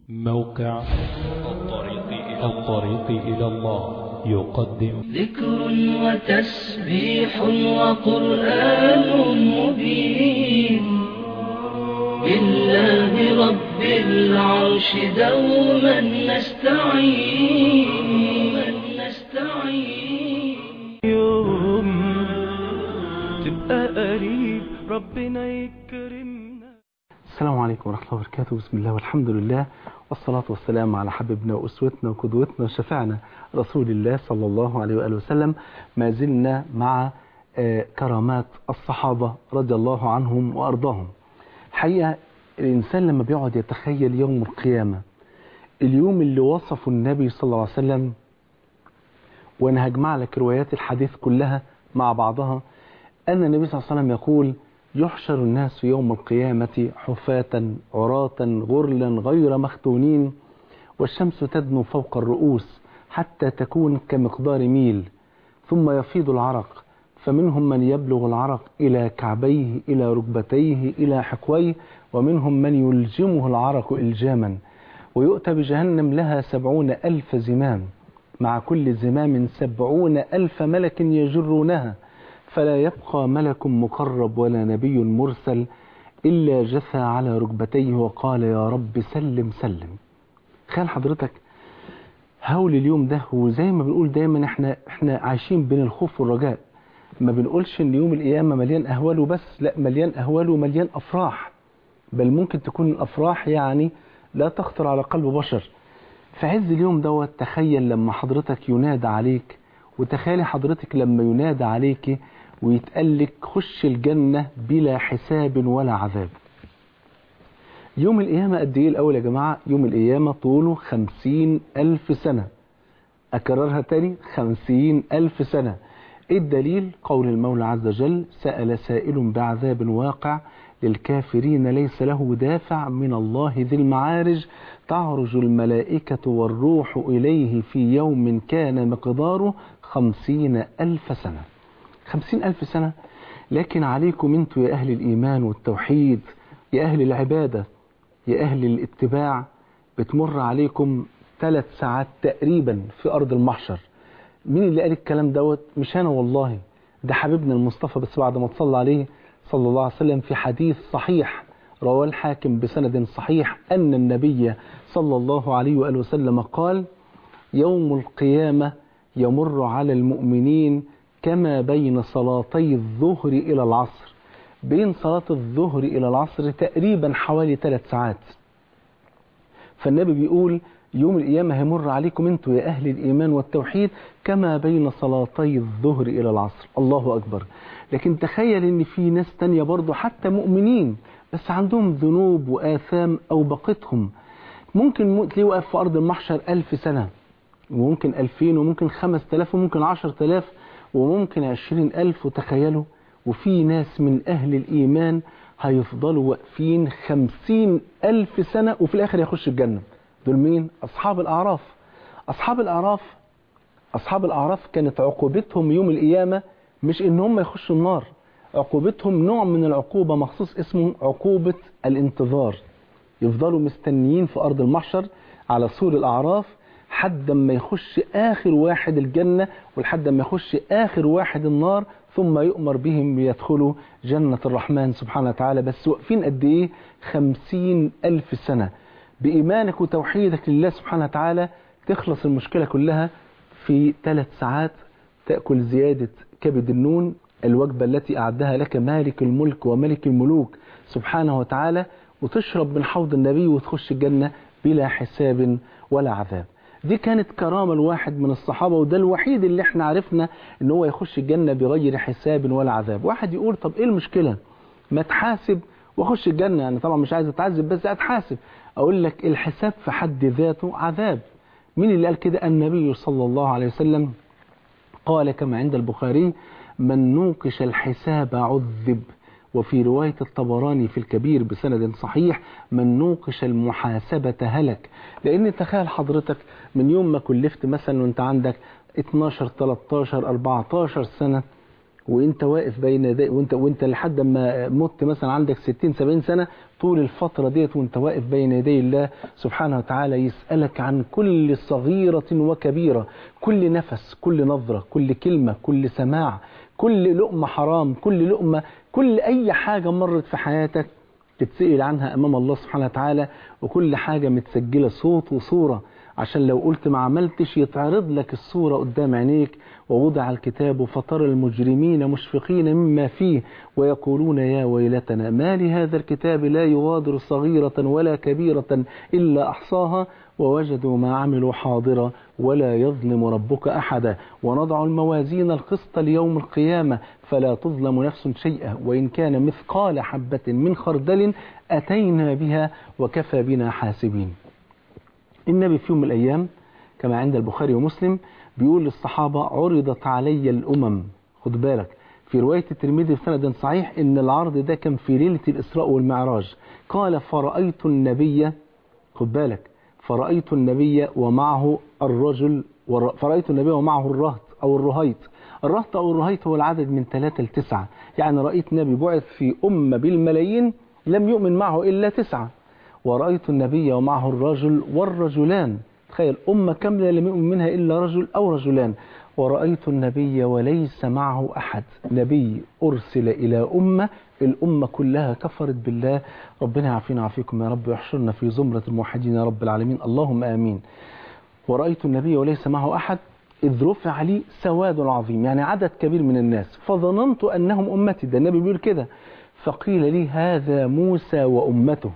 موقع الطريق إلى, الطريق إلى الله يقدم ذكر وتسبيح وقرآن مبين بالله رب العرش دوما نستعين نستعين يوم تبقى قريب ربنا يكرمنا السلام عليكم ورحمة الله وبركاته بسم الله والحمد لله والصلاة والسلام على حبيبنا وأسوتنا وقدوتنا وشفعنا رسول الله صلى الله عليه وآله وسلم ما زلنا مع آه، كرامات الصحابة رضي الله عنهم وأرضاهم حقيقة الإنسان لما بيقعد يتخيل يوم القيامة اليوم اللي وصفه النبي صلى الله عليه وسلم وأنا هجمع لك روايات الحديث كلها مع بعضها أن النبي صلى الله عليه وسلم يقول يحشر الناس يوم القيامة حفاة عراة غرلا غير مختونين والشمس تدنو فوق الرؤوس حتى تكون كمقدار ميل ثم يفيض العرق فمنهم من يبلغ العرق إلى كعبيه إلى ركبتيه إلى حقويه ومنهم من يلجمه العرق إلجاما ويؤتى بجهنم لها سبعون ألف زمام مع كل زمام سبعون ألف ملك يجرونها فلا يبقى ملك مقرب ولا نبي مرسل إلا جثى على ركبتيه وقال يا رب سلم سلم خيال حضرتك هول اليوم ده وزي ما بنقول دايما احنا احنا عايشين بين الخوف والرجاء ما بنقولش ان يوم القيامة مليان اهوال وبس لا مليان اهوال ومليان افراح بل ممكن تكون الافراح يعني لا تخطر على قلب بشر في عز اليوم دوت تخيل لما حضرتك ينادى عليك وتخيلي حضرتك لما ينادى عليك ويتقال لك خش الجنة بلا حساب ولا عذاب يوم القيامة قد ايه الأول يا جماعة يوم القيامة طوله خمسين ألف سنة أكررها تاني خمسين ألف سنة إيه الدليل قول المولى عز وجل سأل سائل بعذاب واقع للكافرين ليس له دافع من الله ذي المعارج تعرج الملائكة والروح إليه في يوم كان مقداره خمسين ألف سنة خمسين ألف سنة لكن عليكم انتوا يا أهل الإيمان والتوحيد يا أهل العبادة يا أهل الاتباع بتمر عليكم ثلاث ساعات تقريبا في أرض المحشر مين اللي قال الكلام دوت مش أنا والله ده حبيبنا المصطفى بس بعد ما تصلى عليه صلى الله عليه وسلم في حديث صحيح رواه الحاكم بسند صحيح أن النبي صلى الله عليه وآله وسلم قال يوم القيامة يمر على المؤمنين كما بين صلاتي الظهر إلى العصر بين صلاة الظهر إلى العصر تقريبا حوالي ثلاث ساعات فالنبي بيقول يوم القيامة هيمر عليكم انتوا يا أهل الإيمان والتوحيد كما بين صلاتي الظهر إلى العصر الله أكبر لكن تخيل ان في ناس تانية برضو حتى مؤمنين بس عندهم ذنوب وآثام أو بقتهم ممكن تلاقيه واقف في أرض المحشر ألف سنة وممكن ألفين وممكن خمس تلاف وممكن عشر تلاف وممكن عشرين ألف وتخيلوا وفي ناس من أهل الإيمان هيفضلوا واقفين خمسين ألف سنة وفي الآخر يخش الجنة دول مين؟ أصحاب الأعراف أصحاب الأعراف أصحاب الأعراف كانت عقوبتهم يوم القيامة مش إن هم يخشوا النار عقوبتهم نوع من العقوبة مخصوص اسمه عقوبة الانتظار يفضلوا مستنيين في أرض المحشر على سور الأعراف حد ما يخش آخر واحد الجنة ولحد ما يخش آخر واحد النار ثم يؤمر بهم ليدخلوا جنة الرحمن سبحانه وتعالى بس واقفين قد إيه خمسين ألف سنة بإيمانك وتوحيدك لله سبحانه وتعالى تخلص المشكلة كلها في ثلاث ساعات تأكل زيادة كبد النون الوجبة التي أعدها لك مالك الملك وملك الملوك سبحانه وتعالى وتشرب من حوض النبي وتخش الجنة بلا حساب ولا عذاب دي كانت كرامة الواحد من الصحابة وده الوحيد اللي احنا عرفنا ان هو يخش الجنة بغير حساب ولا عذاب واحد يقول طب ايه المشكلة ما تحاسب واخش الجنة يعني طبعا مش عايز اتعذب بس اتحاسب اقول لك الحساب في حد ذاته عذاب مين اللي قال كده النبي صلى الله عليه وسلم قال كما عند البخاري من نوقش الحساب عذب وفي رواية الطبراني في الكبير بسند صحيح من نوقش المحاسبة هلك لأن تخيل حضرتك من يوم ما كلفت مثلا وانت عندك 12 13 14 سنة وانت واقف بين يدي وانت وانت لحد ما مت مثلا عندك 60 70 سنه طول الفتره ديت وانت واقف بين يدي الله سبحانه وتعالى يسالك عن كل صغيره وكبيره كل نفس كل نظره كل كلمه كل سماع كل لقمه حرام كل لقمه كل اي حاجه مرت في حياتك تتسأل عنها امام الله سبحانه وتعالى وكل حاجه متسجله صوت وصوره عشان لو قلت ما عملتش يتعرض لك الصورة قدام عينيك ووضع الكتاب فترى المجرمين مشفقين مما فيه ويقولون يا ويلتنا ما لهذا الكتاب لا يغادر صغيرة ولا كبيرة إلا أحصاها ووجدوا ما عملوا حاضرا ولا يظلم ربك أحدا ونضع الموازين القسط ليوم القيامة فلا تظلم نفس شيئا وإن كان مثقال حبة من خردل أتينا بها وكفى بنا حاسبين النبي في يوم من الأيام كما عند البخاري ومسلم بيقول للصحابة عرضت علي الأمم خد بالك في رواية الترمذي بسند صحيح إن العرض ده كان في ليلة الإسراء والمعراج قال فرأيت النبي خد بالك فرأيت النبي ومعه الرجل ور- فرأيت النبي ومعه الرهط أو الرهيط الرهط أو الرهيط هو العدد من ثلاثة لتسعة يعني رأيت نبي بعث في أمة بالملايين لم يؤمن معه إلا تسعة ورأيت النبي ومعه الرجل والرجلان تخيل أمة كاملة لم يؤمن منها إلا رجل أو رجلان ورأيت النبي وليس معه أحد نبي أرسل إلى أمة الأمة كلها كفرت بالله ربنا يعافينا ويعافيكم يا رب ويحشرنا في زمرة الموحدين يا رب العالمين اللهم آمين ورأيت النبي وليس معه أحد إذ رفع لي سواد عظيم يعني عدد كبير من الناس فظننت أنهم أمتي ده النبي بيقول كده فقيل لي هذا موسى وأمته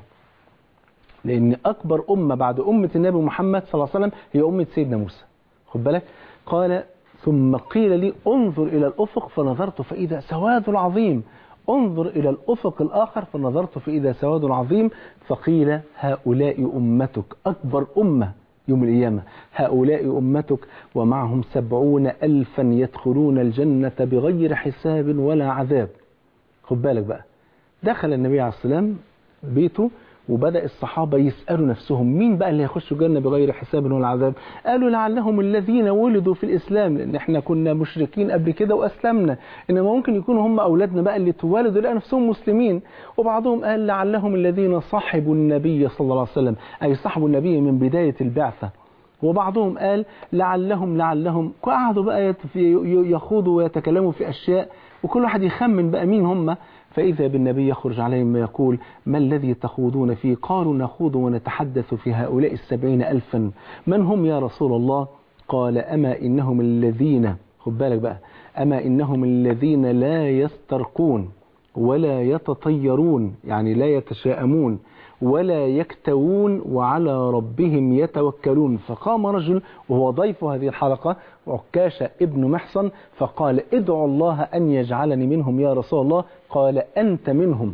لأن أكبر أمة بعد أمة النبي محمد صلى الله عليه وسلم هي أمة سيدنا موسى خد بالك قال ثم قيل لي انظر إلى الأفق فنظرت فإذا سواد عظيم انظر إلى الأفق الآخر فنظرت فإذا سواد عظيم فقيل هؤلاء أمتك أكبر أمة يوم القيامة هؤلاء أمتك ومعهم سبعون ألفا يدخلون الجنة بغير حساب ولا عذاب خد بالك بقى دخل النبي عليه السلام بيته وبدأ الصحابة يسألوا نفسهم مين بقى اللي هيخشوا الجنة بغير حساب ولا عذاب قالوا لعلهم الذين ولدوا في الإسلام لأن احنا كنا مشركين قبل كده وأسلمنا إنما ممكن يكونوا هم أولادنا بقى اللي اتولدوا لقوا نفسهم مسلمين وبعضهم قال لعلهم الذين صحبوا النبي صلى الله عليه وسلم أي صحبوا النبي من بداية البعثة وبعضهم قال لعلهم لعلهم قعدوا بقى يت- في- يخوضوا ويتكلموا في أشياء وكل واحد يخمن بقى مين هم فإذا بالنبي يخرج عليهم ويقول ما الذي تخوضون فيه قالوا نخوض ونتحدث في هؤلاء السبعين ألفا من هم يا رسول الله قال أما إنهم الذين خد بالك بقى أما إنهم الذين لا يسترقون ولا يتطيرون يعني لا يتشاءمون ولا يكتوون وعلى ربهم يتوكلون فقام رجل وهو ضيف هذه الحلقة عكاشة ابن محصن فقال ادعوا الله أن يجعلني منهم يا رسول الله قال أنت منهم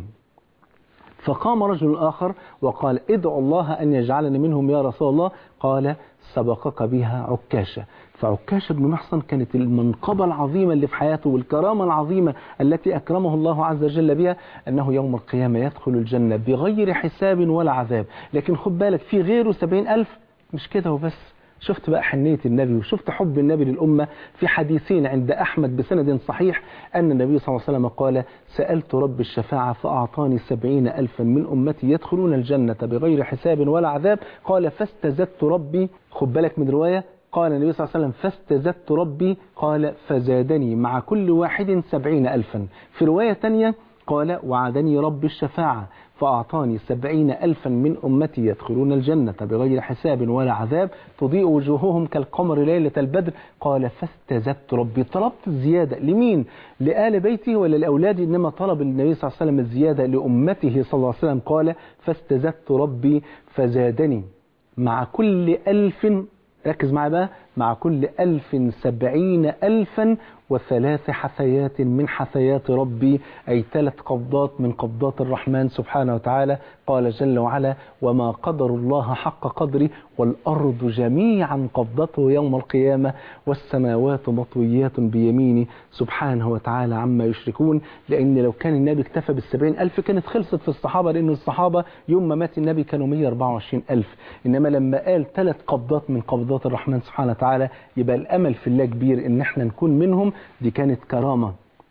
فقام رجل آخر وقال ادعوا الله أن يجعلني منهم يا رسول الله قال سبقك بها عكاشة فعكاشة بن محصن كانت المنقبة العظيمة اللي في حياته والكرامة العظيمة التي أكرمه الله عز وجل بها أنه يوم القيامة يدخل الجنة بغير حساب ولا عذاب لكن خد بالك في غيره سبعين ألف مش كده وبس شفت بقى حنية النبي وشفت حب النبي للأمة في حديثين عند أحمد بسند صحيح أن النبي صلى الله عليه وسلم قال سألت رب الشفاعة فأعطاني سبعين ألفا من أمتي يدخلون الجنة بغير حساب ولا عذاب قال فاستزدت ربي خد بالك من رواية قال النبي صلى الله عليه وسلم فاستزدت ربي قال فزادني مع كل واحد سبعين ألفا في رواية تانية قال وعدني رب الشفاعة فأعطاني سبعين ألفا من أمتي يدخلون الجنة بغير حساب ولا عذاب تضيء وجوههم كالقمر ليلة البدر قال فاستزدت ربي طلبت الزيادة لمين؟ لآل بيتي ولا لأولادي إنما طلب النبي صلى الله عليه وسلم الزيادة لأمته صلى الله عليه وسلم قال فاستزدت ربي فزادني مع كل ألف ركز معي بقى مع كل ألف سبعين ألفا وثلاث حثيات من حثيات ربي أي ثلاث قبضات من قبضات الرحمن سبحانه وتعالى قال جل وعلا وما قدر الله حق قدره والأرض جميعا قبضته يوم القيامة والسماوات مطويات بيمينه سبحانه وتعالى عما يشركون لأن لو كان النبي اكتفى بالسبعين ألف كانت خلصت في الصحابة لأن الصحابة يوم ما مات النبي كانوا 124 ألف إنما لما قال ثلاث قبضات من قبضات الرحمن سبحانه وتعالى يبقى الأمل في الله كبير إن احنا نكون منهم دي كانت كرامة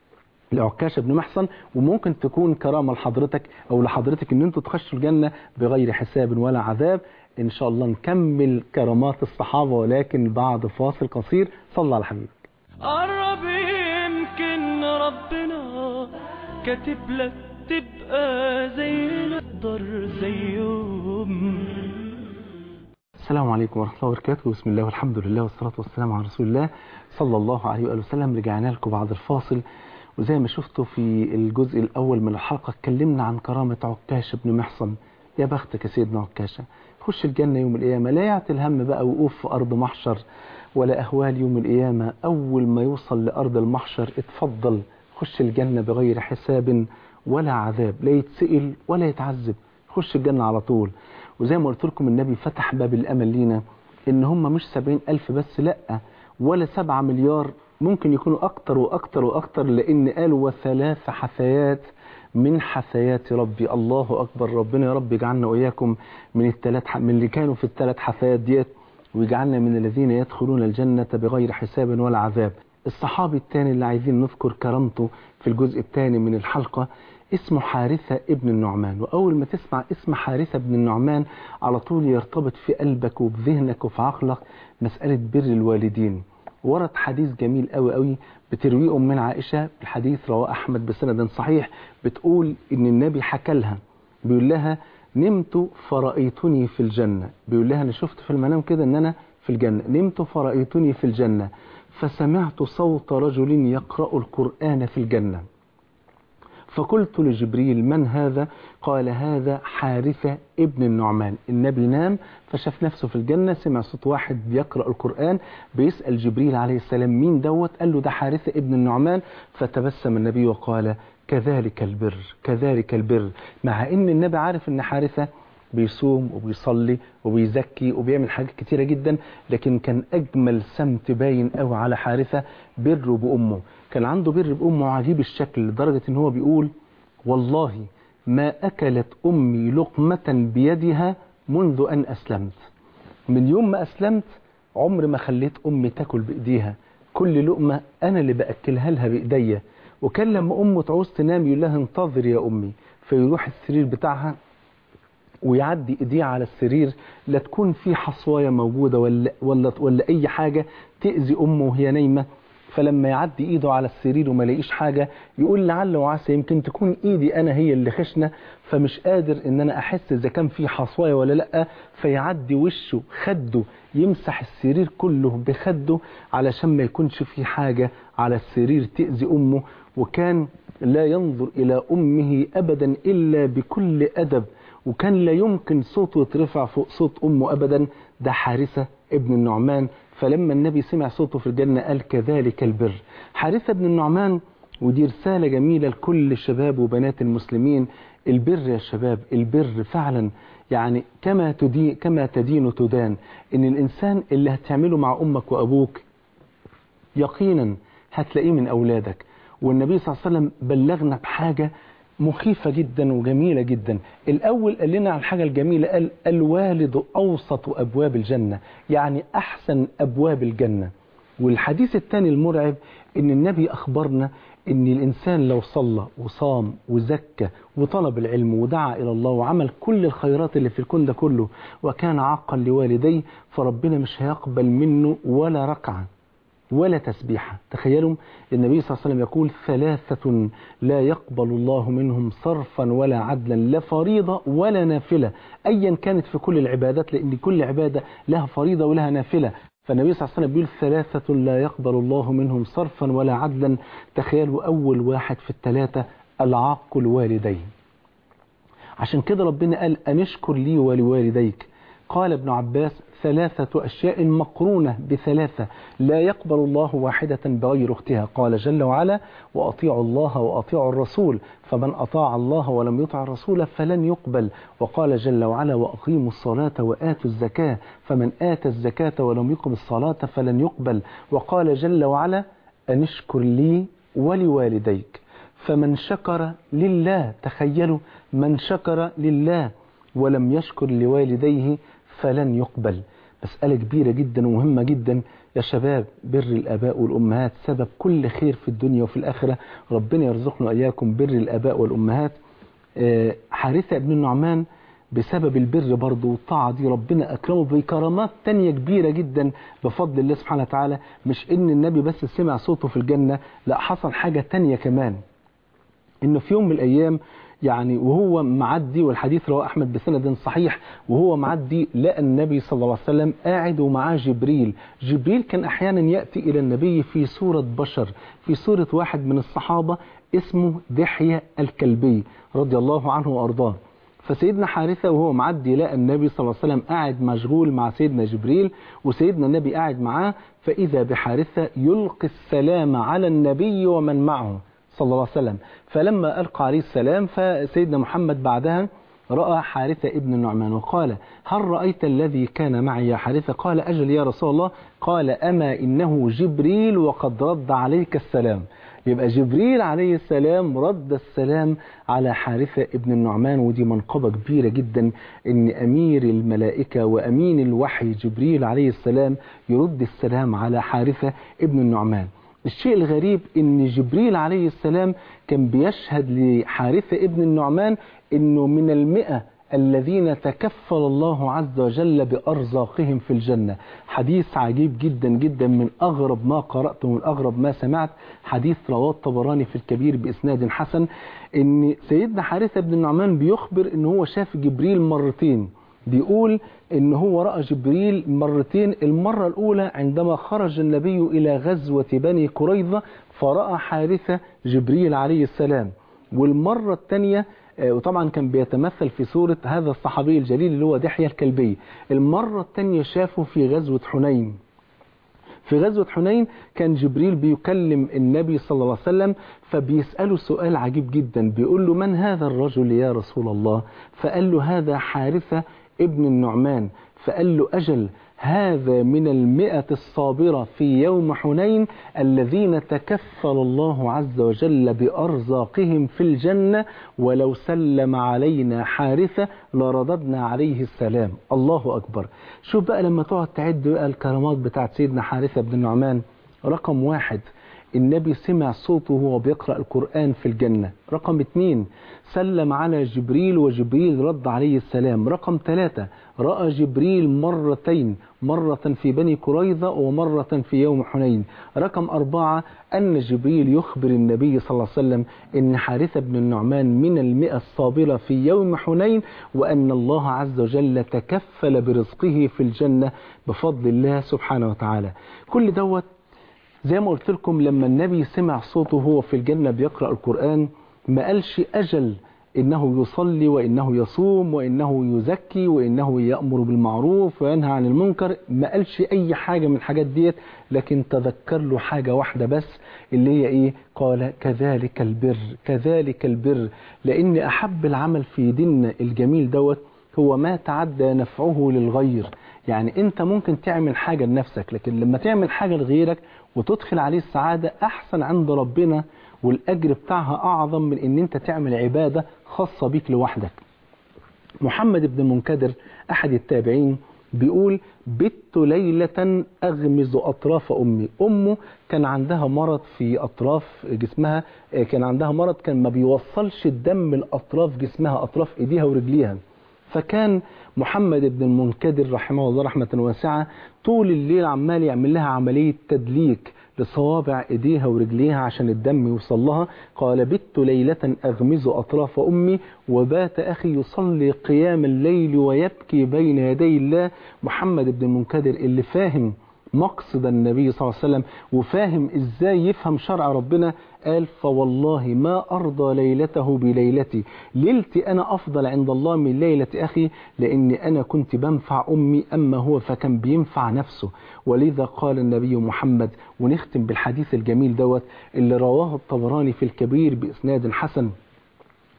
لعكاشة بن محصن وممكن تكون كرامة لحضرتك أو لحضرتك إن أنتوا تخشوا الجنة بغير حساب ولا عذاب إن شاء الله نكمل كرامات الصحابة ولكن بعد فاصل قصير صلى على حبيبك قرب يمكن ربنا كاتب لك تبقى زينا تقدر زيهم السلام عليكم ورحمة الله وبركاته بسم الله والحمد لله والصلاة والسلام على رسول الله صلى الله عليه وآله وسلم رجعنا لكم بعد الفاصل وزي ما شفتوا في الجزء الأول من الحلقة اتكلمنا عن كرامة عكاشة بن محصن يا بختك يا سيدنا عكاشة خش الجنة يوم القيامة لا يعطي الهم بقى وقوف في أرض محشر ولا أهوال يوم القيامة أول ما يوصل لأرض المحشر اتفضل خش الجنة بغير حساب ولا عذاب لا يتسئل ولا يتعذب خش الجنة على طول وزي ما قلت لكم النبي فتح باب الأمل لينا إن هم مش سبعين ألف بس لأ ولا سبعة مليار ممكن يكونوا أكتر وأكتر وأكتر لأن قالوا وثلاث حثيات من حثيات ربي الله أكبر ربنا يا رب يجعلنا وإياكم من الثلاث من اللي كانوا في الثلاث حثيات ديت ويجعلنا من الذين يدخلون الجنة بغير حساب ولا عذاب الصحابي الثاني اللي عايزين نذكر كرامته في الجزء الثاني من الحلقة اسمه حارثة ابن النعمان وأول ما تسمع اسم حارثة ابن النعمان على طول يرتبط في قلبك وفي ذهنك وفي عقلك مسألة بر الوالدين ورد حديث جميل قوي قوي بترويه من عائشة الحديث رواه أحمد بسند صحيح بتقول إن النبي حكى لها بيقول لها نمت فرأيتني في الجنة بيقول لها أنا شفت في المنام كده إن أنا في الجنة نمت فرأيتني في الجنة فسمعت صوت رجل يقرأ القرآن في الجنة فقلت لجبريل من هذا قال هذا حارثة ابن النعمان النبي نام فشاف نفسه في الجنة سمع صوت واحد بيقرأ القرآن بيسأل جبريل عليه السلام مين دوت قال له ده حارثة ابن النعمان فتبسم النبي وقال كذلك البر كذلك البر مع ان النبي عارف ان حارثة بيصوم وبيصلي وبيزكي وبيعمل حاجات كتيرة جدا لكن كان أجمل سمت باين قوي على حارثة بره بأمه كان عنده بر بأمه عجيب الشكل لدرجة ان هو بيقول والله ما أكلت أمي لقمة بيدها منذ أن أسلمت من يوم ما أسلمت عمر ما خليت أمي تاكل بإيديها كل لقمة أنا اللي بأكلها لها بإيديا وكان لما أمه تعوز تنام يقول لها انتظر يا أمي فيروح السرير بتاعها ويعدي ايديه على السرير لا تكون في حصوايه موجوده ولا ولا ولا اي حاجه تاذي امه وهي نايمه فلما يعدي ايده على السرير وما لاقيش حاجه يقول لعل وعسى يمكن تكون ايدي انا هي اللي خشنه فمش قادر ان انا احس اذا كان في حصوايه ولا لا فيعدي وشه خده يمسح السرير كله بخده علشان ما يكونش في حاجه على السرير تاذي امه وكان لا ينظر الى امه ابدا الا بكل ادب وكان لا يمكن صوته يترفع فوق صوت أمه أبدا ده حارثة ابن النعمان فلما النبي سمع صوته في الجنة قال كذلك البر حارثة ابن النعمان ودي رسالة جميلة لكل شباب وبنات المسلمين البر يا شباب البر فعلا يعني كما تدين كما تدين تدان ان الانسان اللي هتعمله مع امك وابوك يقينا هتلاقيه من اولادك والنبي صلى الله عليه وسلم بلغنا بحاجه مخيفة جدا وجميلة جدا الأول قال لنا عن الحاجة الجميلة قال الوالد أوسط أبواب الجنة يعني أحسن أبواب الجنة والحديث الثاني المرعب ان النبي أخبرنا ان الإنسان لو صلى وصام وزكى وطلب العلم ودعا إلى الله وعمل كل الخيرات اللي في الكون ده كله وكان عاقا لوالديه فربنا مش هيقبل منه ولا ركعة ولا تسبيحة تخيلوا النبي صلى الله عليه وسلم يقول ثلاثة لا يقبل الله منهم صرفا ولا عدلا لا فريضة ولا نافلة أيا كانت في كل العبادات لأن كل عبادة لها فريضة ولها نافلة فالنبي صلى الله عليه وسلم بيقول ثلاثة لا يقبل الله منهم صرفا ولا عدلا تخيلوا أول واحد في الثلاثة العاق الوالدين عشان كده ربنا قال أنشكر لي ولوالديك قال ابن عباس ثلاثة أشياء مقرونة بثلاثة لا يقبل الله واحدة بغير اختها قال جل وعلا وأطيعوا الله وأطيعوا الرسول فمن أطاع الله ولم يطع الرسول فلن يقبل وقال جل وعلا وأقيموا الصلاة وآتوا الزكاة فمن آتى الزكاة ولم يقم الصلاة فلن يقبل وقال جل وعلا أن اشكر لي ولوالديك فمن شكر لله تخيلوا من شكر لله ولم يشكر لوالديه فلن يقبل مسألة كبيرة جدا ومهمة جدا يا شباب بر الآباء والأمهات سبب كل خير في الدنيا وفي الآخرة ربنا يرزقنا إياكم بر الآباء والأمهات آه، حارثة بن النعمان بسبب البر برضه والطاعة دي ربنا أكرمه بكرامات تانية كبيرة جدا بفضل الله سبحانه وتعالى مش إن النبي بس سمع صوته في الجنة لا حصل حاجة تانية كمان إنه في يوم من الأيام يعني وهو معدي والحديث رواه أحمد بسند صحيح وهو معدي لقى النبي صلى الله عليه وسلم قاعد ومعاه جبريل جبريل كان أحيانا يأتي إلى النبي في صورة بشر في صورة واحد من الصحابة اسمه دحية الكلبي رضي الله عنه وأرضاه فسيدنا حارثة وهو معدي لقى النبي صلى الله عليه وسلم قاعد مشغول مع سيدنا جبريل وسيدنا النبي قاعد معاه فإذا بحارثة يلقي السلام على النبي ومن معه صلى الله عليه وسلم فلما ألقى عليه السلام فسيدنا محمد بعدها رأى حارثة ابن النعمان وقال هل رأيت الذي كان معي يا حارثة قال أجل يا رسول الله قال أما إنه جبريل وقد رد عليك السلام يبقى جبريل عليه السلام رد السلام على حارثة ابن النعمان ودي منقبة كبيرة جدا ان امير الملائكة وامين الوحي جبريل عليه السلام يرد السلام على حارثة ابن النعمان الشيء الغريب ان جبريل عليه السلام كان بيشهد لحارثة ابن النعمان انه من المئة الذين تكفل الله عز وجل بأرزاقهم في الجنة حديث عجيب جدا جدا من أغرب ما قرأت ومن أغرب ما سمعت حديث رواه الطبراني في الكبير بإسناد حسن إن سيدنا حارثة بن النعمان بيخبر إن هو شاف جبريل مرتين بيقول إن هو رأى جبريل مرتين المرة الأولى عندما خرج النبي إلى غزوة بني قريظة فرأى حارثة جبريل عليه السلام والمرة الثانية وطبعا كان بيتمثل في صورة هذا الصحابي الجليل اللي هو دحية الكلبي المرة الثانية شافه في غزوة حنين في غزوة حنين كان جبريل بيكلم النبي صلى الله عليه وسلم فبيسأله سؤال عجيب جدا بيقول له من هذا الرجل يا رسول الله فقال له هذا حارثة ابن النعمان فقال له أجل هذا من المئة الصابرة في يوم حنين الذين تكفل الله عز وجل بأرزاقهم في الجنة ولو سلم علينا حارثة لرددنا عليه السلام الله أكبر شوف بقى لما تقعد تعد بقى الكرامات بتاعت سيدنا حارثة بن النعمان رقم واحد النبي سمع صوته وهو بيقرأ القرآن في الجنة رقم اثنين سلم على جبريل وجبريل رد عليه السلام رقم ثلاثة رأى جبريل مرتين مرة في بني قريظة ومرة في يوم حنين رقم أربعة أن جبريل يخبر النبي صلى الله عليه وسلم أن حارثة بن النعمان من المئة الصابرة في يوم حنين وأن الله عز وجل تكفل برزقه في الجنة بفضل الله سبحانه وتعالى كل دوت زي ما قلت لكم لما النبي سمع صوته هو في الجنة بيقرأ القرآن ما قالش أجل إنه يصلي وإنه يصوم وإنه يزكي وإنه يأمر بالمعروف وينهى عن المنكر ما قالش أي حاجة من الحاجات ديت لكن تذكر له حاجة واحدة بس اللي هي إيه قال كذلك البر كذلك البر لأن أحب العمل في ديننا الجميل دوت هو ما تعدى نفعه للغير يعني انت ممكن تعمل حاجة لنفسك لكن لما تعمل حاجة لغيرك وتدخل عليه السعادة احسن عند ربنا والاجر بتاعها اعظم من ان انت تعمل عبادة خاصة بيك لوحدك محمد بن المنكدر احد التابعين بيقول بت ليلة أغمز أطراف أمي أمه كان عندها مرض في أطراف جسمها كان عندها مرض كان ما بيوصلش الدم لأطراف جسمها أطراف إيديها ورجليها فكان محمد بن المنكدر رحمه الله رحمة واسعة طول الليل عمال يعمل لها عملية تدليك لصوابع ايديها ورجليها عشان الدم يوصل لها قال بت ليلة أغمز أطراف أمي وبات أخي يصلي قيام الليل ويبكي بين يدي الله محمد بن المنكدر اللي فاهم مقصد النبي صلى الله عليه وسلم وفاهم ازاي يفهم شرع ربنا قال فوالله ما أرضى ليلته بليلتي ليلتي أنا أفضل عند الله من ليلة أخي لأني أنا كنت بنفع أمي أما هو فكان بينفع نفسه ولذا قال النبي محمد ونختم بالحديث الجميل دوت اللي رواه الطبراني في الكبير بإسناد حسن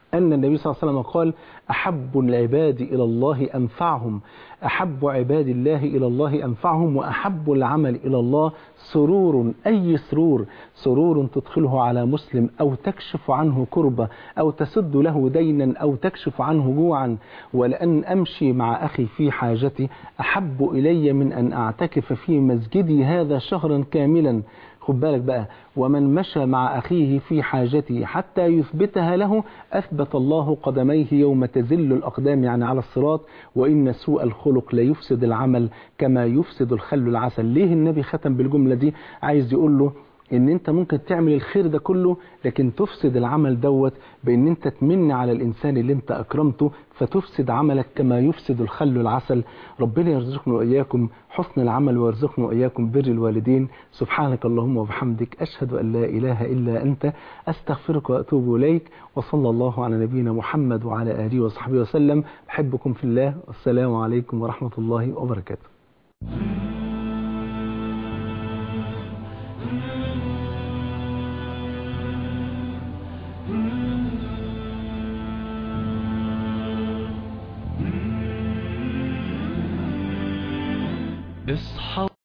أن النبي صلى الله عليه وسلم قال أحب العباد إلى الله أنفعهم أحب عباد الله إلى الله أنفعهم وأحب العمل إلى الله سرور أي سرور سرور تدخله على مسلم أو تكشف عنه كربة أو تسد له دينا أو تكشف عنه جوعا ولأن أمشي مع أخي في حاجتي أحب إلي من أن أعتكف في مسجدي هذا شهرا كاملا خد بالك بقى ومن مشى مع أخيه في حاجته حتى يثبتها له أثبت الله قدميه يوم تزل الأقدام يعني على الصراط وإن سوء الخلق لا يفسد العمل كما يفسد الخل العسل ليه النبي ختم بالجملة دي عايز يقول له ان انت ممكن تعمل الخير ده كله لكن تفسد العمل دوت بان انت تمن على الانسان اللي انت اكرمته فتفسد عملك كما يفسد الخل العسل ربنا يرزقنا واياكم حسن العمل ويرزقنا واياكم بر الوالدين سبحانك اللهم وبحمدك اشهد ان لا اله الا انت استغفرك واتوب اليك وصلى الله على نبينا محمد وعلى اله وصحبه وسلم بحبكم في الله والسلام عليكم ورحمه الله وبركاته اصحى